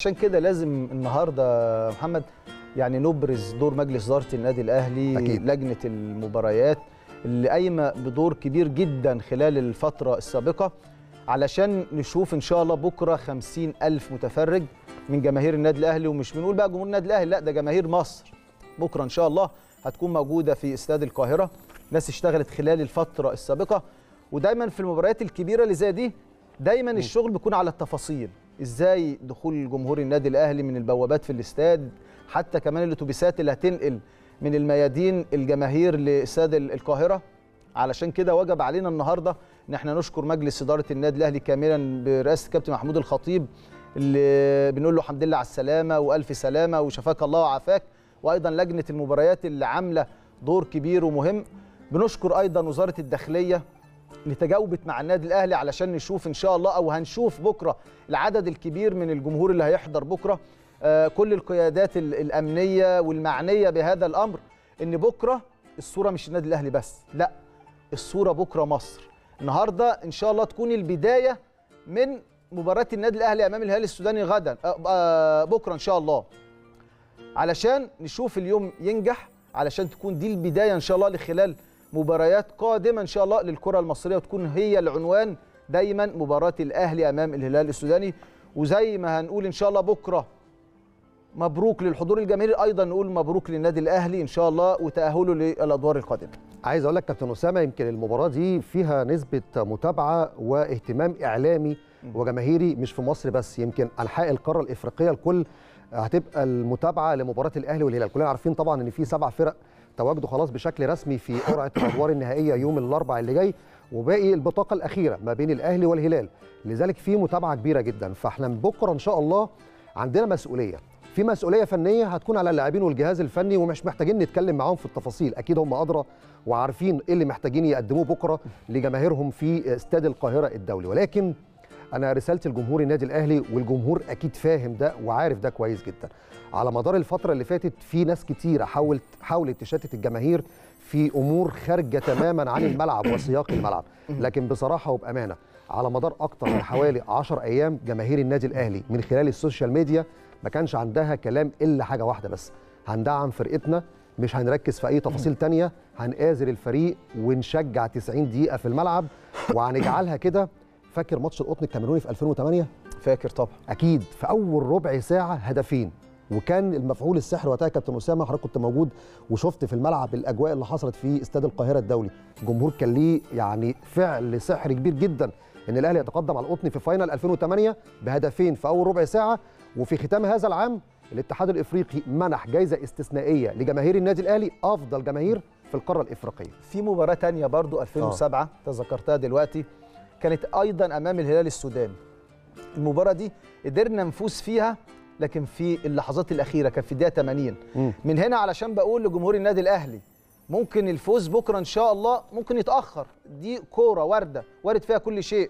عشان كده لازم النهارده محمد يعني نبرز دور مجلس اداره النادي الاهلي أكيد. لجنه المباريات اللي قايمه بدور كبير جدا خلال الفتره السابقه علشان نشوف ان شاء الله بكره خمسين ألف متفرج من جماهير النادي الاهلي ومش بنقول بقى جمهور النادي الاهلي لا ده جماهير مصر بكره ان شاء الله هتكون موجوده في استاد القاهره ناس اشتغلت خلال الفتره السابقه ودايما في المباريات الكبيره اللي زي دي دايما الشغل بيكون على التفاصيل ازاي دخول جمهور النادي الاهلي من البوابات في الاستاد حتى كمان الاتوبيسات اللي هتنقل من الميادين الجماهير لاستاد القاهره علشان كده وجب علينا النهارده ان احنا نشكر مجلس اداره النادي الاهلي كاملا برئاسه الكابتن محمود الخطيب اللي بنقول له الحمد لله على السلامه والف سلامه وشفاك الله وعافاك وايضا لجنه المباريات اللي عامله دور كبير ومهم بنشكر ايضا وزاره الداخليه اللي تجاوبت مع النادي الاهلي علشان نشوف ان شاء الله او هنشوف بكره العدد الكبير من الجمهور اللي هيحضر بكره آه، كل القيادات ال- الامنيه والمعنيه بهذا الامر ان بكره الصوره مش النادي الاهلي بس لا الصوره بكره مصر النهارده ان شاء الله تكون البدايه من مباراه النادي الاهلي امام الهلال السوداني غدا آه، آه، بكره ان شاء الله علشان نشوف اليوم ينجح علشان تكون دي البدايه ان شاء الله لخلال مباريات قادمه ان شاء الله للكره المصريه وتكون هي العنوان دايما مباراه الاهلي امام الهلال السوداني وزي ما هنقول ان شاء الله بكره مبروك للحضور الجماهيري ايضا نقول مبروك للنادي الاهلي ان شاء الله وتاهله للادوار القادمه عايز اقول لك كابتن اسامه يمكن المباراه دي فيها نسبه متابعه واهتمام اعلامي وجماهيري مش في مصر بس يمكن انحاء القاره الافريقيه الكل هتبقى المتابعه لمباراه الاهلي والهلال كلنا عارفين طبعا ان في سبع فرق تواجدوا خلاص بشكل رسمي في قرعه الادوار النهائيه يوم الاربعاء اللي جاي وباقي البطاقه الاخيره ما بين الاهلي والهلال لذلك في متابعه كبيره جدا فاحنا بكره ان شاء الله عندنا مسؤوليه في مسؤوليه فنيه هتكون على اللاعبين والجهاز الفني ومش محتاجين نتكلم معاهم في التفاصيل اكيد هم ادرى وعارفين ايه اللي محتاجين يقدموه بكره لجماهيرهم في استاد القاهره الدولي ولكن انا رسالتي لجمهور النادي الاهلي والجمهور اكيد فاهم ده وعارف ده كويس جدا على مدار الفتره اللي فاتت في ناس كتيره حاولت حاولت تشتت الجماهير في امور خارجه تماما عن الملعب وسياق الملعب لكن بصراحه وبامانه على مدار اكتر من حوالي 10 ايام جماهير النادي الاهلي من خلال السوشيال ميديا ما كانش عندها كلام الا حاجه واحده بس هندعم فرقتنا مش هنركز في اي تفاصيل تانية هنآزر الفريق ونشجع 90 دقيقه في الملعب وهنجعلها كده فاكر ماتش القطن الكاميروني في 2008 فاكر طبعا اكيد في اول ربع ساعه هدفين وكان المفعول السحر وقتها كابتن اسامه حضرتك كنت موجود وشفت في الملعب الاجواء اللي حصلت في استاد القاهره الدولي الجمهور كان ليه يعني فعل سحر كبير جدا ان الاهلي يتقدم على القطن في فاينل 2008 بهدفين في اول ربع ساعه وفي ختام هذا العام الاتحاد الافريقي منح جائزه استثنائيه لجماهير النادي الاهلي افضل جماهير في القاره الافريقيه في مباراه تانية برضو 2007 تذكرتها دلوقتي كانت ايضا امام الهلال السوداني المباراه دي قدرنا نفوز فيها لكن في اللحظات الاخيره كان في الدقيقه 80 مم. من هنا علشان بقول لجمهور النادي الاهلي ممكن الفوز بكره ان شاء الله ممكن يتاخر دي كوره وارده وارد فيها كل شيء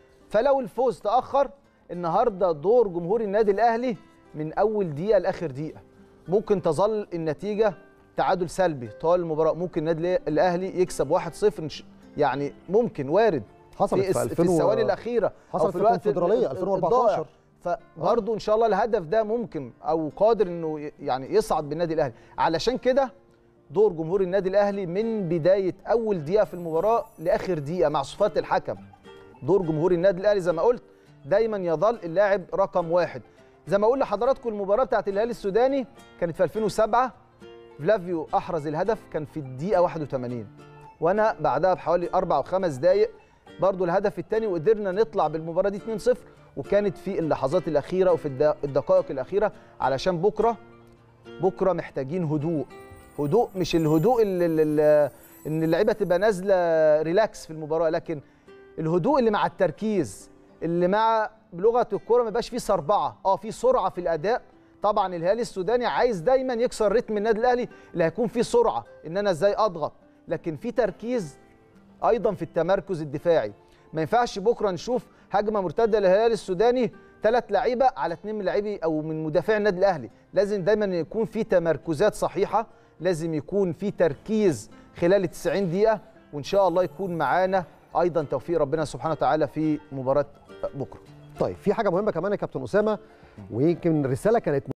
فلو الفوز تاخر النهارده دور جمهور النادي الاهلي من اول دقيقه لاخر دقيقه ممكن تظل النتيجه تعادل سلبي طوال المباراه ممكن النادي الاهلي يكسب 1-0 إن ش- يعني ممكن وارد حصلت في في, 2000 في الثواني الاخيره أو حصلت في الوقت الكونفدرالية ال- 2014. الضائع. فبرضه ان شاء الله الهدف ده ممكن او قادر انه ي- يعني يصعد بالنادي الاهلي علشان كده دور جمهور النادي الاهلي من بدايه اول دقيقه في المباراه لاخر دقيقه مع صفات الحكم دور جمهور النادي الاهلي زي ما قلت دايما يظل اللاعب رقم واحد زي ما اقول لحضراتكم المباراه بتاعت الهلال السوداني كانت في 2007 فلافيو احرز الهدف كان في الدقيقه 81 وانا بعدها بحوالي اربع او خمس دقائق برضو الهدف الثاني وقدرنا نطلع بالمباراه دي 2-0 وكانت في اللحظات الاخيره وفي الد- الدقائق الاخيره علشان بكره بكره محتاجين هدوء هدوء مش الهدوء اللي, اللي ان اللعيبه تبقى نازله ريلاكس في المباراه لكن الهدوء اللي مع التركيز اللي مع بلغه الكوره ما يبقاش فيه صربعه اه في سرعه في الاداء طبعا الهلال السوداني عايز دايما يكسر رتم النادي الاهلي اللي هيكون فيه سرعه ان انا ازاي اضغط لكن في تركيز ايضا في التمركز الدفاعي ما ينفعش بكره نشوف هجمه مرتده للهلال السوداني ثلاث لعيبه على اثنين من لاعبي او من مدافعي النادي الاهلي لازم دايما يكون في تمركزات صحيحه لازم يكون في تركيز خلال ال 90 دقيقه وان شاء الله يكون معانا ايضا توفيق ربنا سبحانه وتعالى في مباراه بكره طيب في حاجه مهمه كمان يا كابتن اسامه ويمكن الرساله كانت